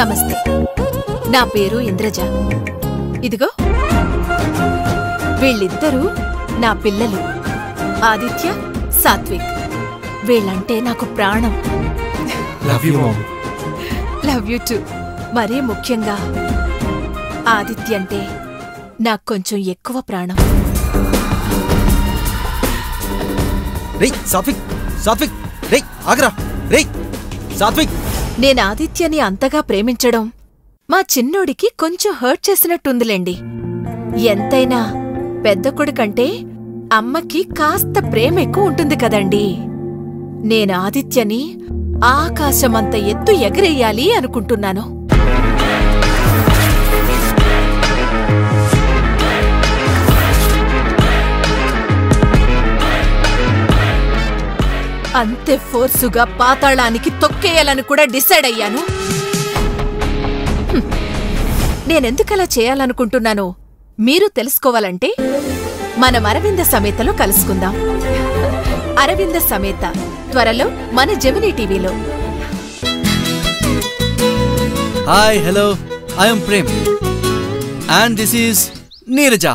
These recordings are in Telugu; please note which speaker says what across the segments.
Speaker 1: నమస్తే నా పేరు ఇంద్రజ ఇదిగో వీళ్ళిద్దరూ నా పిల్లలు ఆదిత్య సాత్విక్ వీళ్ళంటే నాకు ప్రాణం
Speaker 2: love you mom
Speaker 1: love you too మరీ ముఖ్యంగా ఆదిత్య అంటే నాకు కొంచెం ఎక్కువ ప్రాణం
Speaker 2: రేయ్ సాత్విక్ సాత్విక్ రేయ్ ఆగరా రేయ్ సాత్విక్
Speaker 1: నేను ఆదిత్యని అంతగా ప్రేమించడం మా చిన్నోడికి కొంచెం హర్ట్ చేసినట్టుందిలేండి ఎంతైనా పెద్ద కొడుకంటే అమ్మకి కాస్త ప్రేమ ఎక్కువ ఉంటుంది కదండి నేను ఆదిత్యని ఆకాశమంత ఎత్తు ఎగరేయాలి అనుకుంటున్నాను అంతే ఫోర్సుగా పాతాళానికి తొక్కేయాలని కూడా డిసైడ్ అయ్యాను హ్మ్. నేనెందుకలా చేయాలనుకుంటున్నానో మీరు తెలుసుకోవాలంటే మనం అరవింద సమేతలో కలుసుకుందాం అరవింద సమేత త్వరలో మన జమినీ టీవీలో
Speaker 2: hi hello I'm Prem and this is Neeraja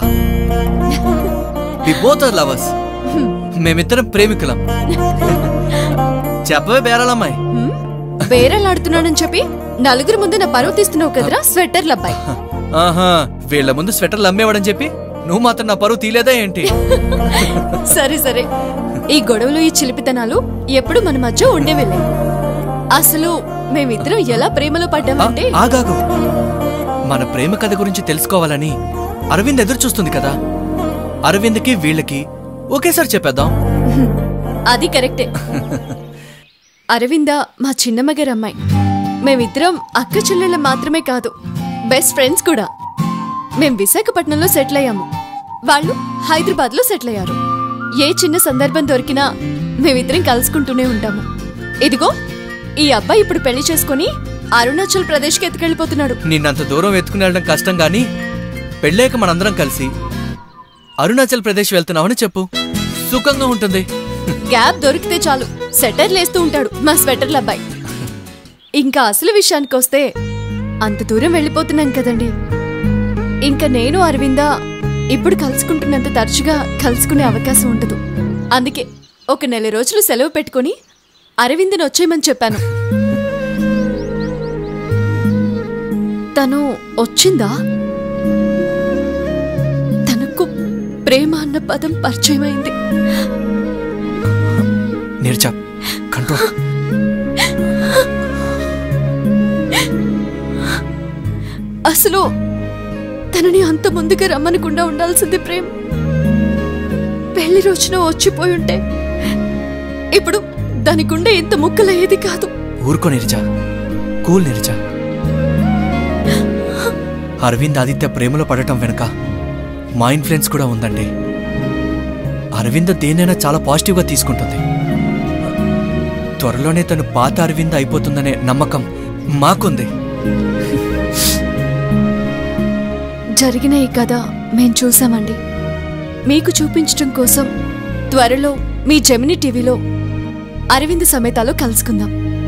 Speaker 2: we both are lovers మేమిద్దరం ప్రేమికులం చెప్పవే బేరాలమ్మాయి
Speaker 3: బేరలాడుతున్నానని చెప్పి నలుగురు ముందు నా పరువు తీస్తున్నావు కదరా స్వెట్టర్ల అబ్బాయి
Speaker 2: ఆహా వీళ్ళ ముందు స్వెటర్లు అమ్మేవాడని చెప్పి నువ్వు మాత్రం నా పరువు తీలేదా ఏంటి
Speaker 3: సరే సరే ఈ గొడవలు ఈ చిలిపితనాలు ఎప్పుడు మన మధ్య ఉండేవెళ్ళే అసలు మేమిద్దరం ఎలా ప్రేమలో
Speaker 2: ఆ,
Speaker 3: పడ్డామంటే
Speaker 2: ఆగాగు మన ప్రేమ కథ గురించి తెలుసుకోవాలని అరవింద్ ఎదురు చూస్తుంది కదా అరవింద్కి వీళ్ళకి ఒకేసారి చెప్పేద్దాం
Speaker 3: అది కరెక్టే అరవింద మా చిన్నమ్మగారు అమ్మాయి మేమిద్దరం అక్క చెల్లెళ్ళ మాత్రమే కాదు బెస్ట్ ఫ్రెండ్స్ కూడా మేం విశాఖపట్నంలో సెటిల్ అయ్యాము వాళ్ళు హైదరాబాద్ లో సెటిల్ అయ్యారు ఏ చిన్న సందర్భం దొరికినా మేమిద్దరం కలుసుకుంటూనే ఉంటాము ఇదిగో ఈ అబ్బాయి ఇప్పుడు పెళ్లి చేసుకుని అరుణాచల్ ప్రదేశ్కి ఎత్తుకెళ్ళిపోతున్నాడు
Speaker 2: నిన్నంత దూరం ఎత్తుకుని వెళ్ళడం కష్టం గాని పెళ్ళాక మనందరం కలిసి అరుణాచల్ ప్రదేశ్ వెళ్తున్నామని చెప్పు సుఖంగా ఉంటుంది
Speaker 3: గ్యాప్ దొరికితే చాలు సెటర్ లేస్తూ ఉంటాడు మా స్వెటర్ల అబ్బాయి ఇంకా అసలు విషయానికి వస్తే అంత దూరం వెళ్ళిపోతున్నాం కదండి ఇంకా నేను అరవింద ఇప్పుడు కలుసుకుంటున్నంత తరచుగా కలుసుకునే అవకాశం ఉండదు అందుకే ఒక నెల రోజులు సెలవు పెట్టుకొని అరవిందను వచ్చేయమని చెప్పాను తను వచ్చిందా తనకు ప్రేమ అన్న పదం పరిచయమైంది
Speaker 2: నిర్జా కంట్రోల్
Speaker 3: అసలు తనని అంత ముందుగా రమ్మనకుండా ఉండాల్సింది ప్రేమ్ పెళ్లి రోజున వచ్చిపోయి ఉంటే ఇప్పుడు దాని గుండె ఇంత ముక్కలయ్యేది కాదు
Speaker 2: ఊరుకో నిర్జా కూల్ నిర్జా అరవింద్ ఆదిత్య ప్రేమలో పడటం వెనుక మా ఇన్ఫ్లుయెన్స్ కూడా ఉందండి అరవింద దేనైనా చాలా పాజిటివ్గా తీసుకుంటుంది త్వరలోనే తను పాత అరవింద అయిపోతుందనే నమ్మకం మాకుంది
Speaker 3: జరిగిన ఈ కథ మేం చూసామండి మీకు చూపించడం కోసం త్వరలో మీ జెమిని టీవీలో అరవింద్ సమేతాలో కలుసుకుందాం